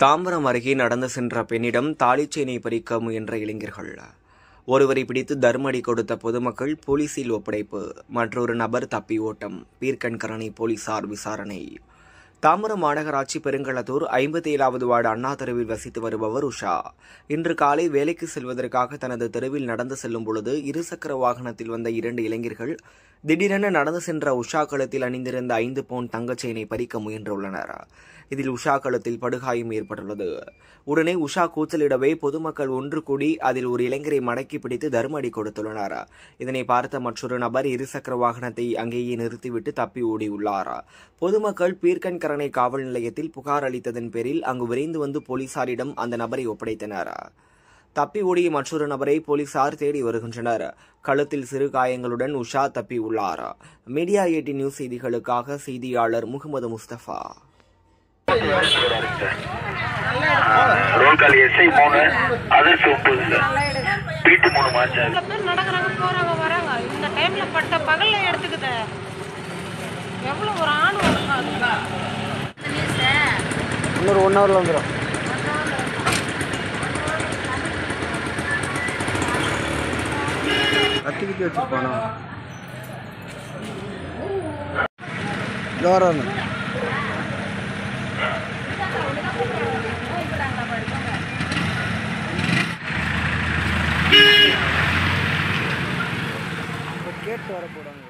தாம்பரம் அருகே நடந்து சென்ற பெண்ணிடம் தாலிச்சேனை பறிக்க முயன்ற இளைஞர்கள் ஒருவரை பிடித்து தர்மடி கொடுத்த பொதுமக்கள் போலீசில் ஒப்படைப்பு மற்றொரு நபர் தப்பி ஓட்டம் பீர்க்கண்கரணை போலீசார் விசாரணை தாம்பரம் மாநகராட்சி பெருங்களத்தூர் ஐம்பத்தி ஏழாவது வார்டு அண்ணா தெருவில் வசித்து வருபவர் உஷா இன்று காலை வேலைக்கு செல்வதற்காக தனது தெருவில் நடந்து செல்லும் பொழுது இருசக்கர வாகனத்தில் வந்த இரண்டு இளைஞர்கள் திடீரென நடந்து சென்ற உஷா கழுத்தில் அணிந்திருந்த ஐந்து பவுன் தங்கச் செயினை பறிக்க முயன்றுள்ளனர் இதில் உஷா கழுத்தில் படுகாயம் ஏற்பட்டுள்ளது உடனே உஷா கூச்சலிடவே பொதுமக்கள் ஒன்று கூடி அதில் ஒரு இளைஞரை மடக்கி பிடித்து தர்மடி கொடுத்துள்ளனர் இதனை பார்த்த மற்றொரு நபர் இருசக்கர வாகனத்தை அங்கேயே நிறுத்திவிட்டு தப்பி ஓடியுள்ளார் பொதுமக்கள் பீர்க்கன்கரணை காவல் நிலையத்தில் புகார் அளித்ததன் பேரில் அங்கு விரைந்து வந்து போலீசாரிடம் அந்த நபரை ஒப்படைத்தனர் தப்பி ஓடிய மற்றொரு நபரை போலீசார் தேடி வருகின்றனர் கழுத்தில் சிறு காயங்களுடன் உஷா தப்பி உள்ளார் மீடியா எயிட்டி நியூஸ் செய்திகளுக்காக செய்தியாளர் Mohammed Mustafa roll call SI மூணு அதர்ஸ் ஒன்பது சார் பீட்டு மூணு மார்ச் சில பேர் நடக்கிறாங்க போறாங்க வராங்க இந்த டைம்ல பட்ட பகல்ல எடுத்துக்குது எவ்வளவு ஒரு ஆண் வருங்க அதுக்கு இன்னொரு ஒன் ஹவரில் வந்துடும் கத்திக்கிட்டு வச்சுருப்பானா ஜோரம் கேட்டு வர போகிறாங்க